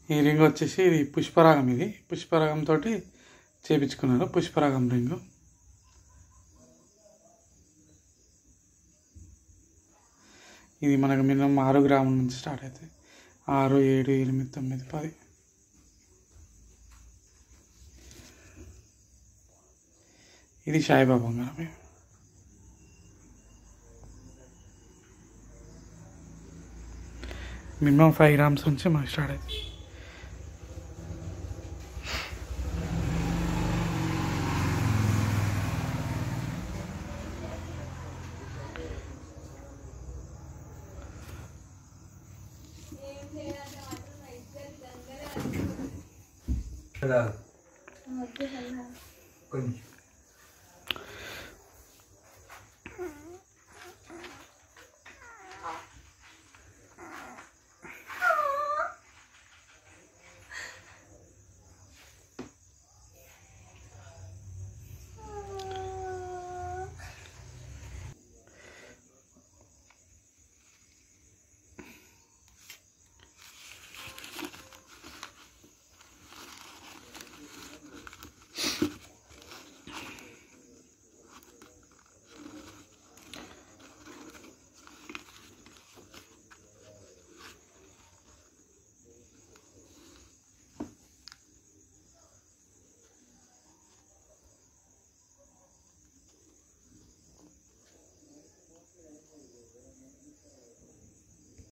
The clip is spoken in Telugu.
ఈ రింగ్ వచ్చేసి ఇది పుష్పరాగం ఇది పుష్పరాగంతో చేపించుకున్నారు పుష్పరాగం రింగు ఇది మనకు మినిమం ఆరు గ్రాముల నుంచి స్టార్ట్ అవుతాయి ఆరు ఏడు ఎనిమిది తొమ్మిది పది ఇది సాయిబాబా బంగారం మినిమం ఫైవ్ గ్రామ్స్ నుంచి మనకి స్టార్ట్ అవుతుంది కొంచెం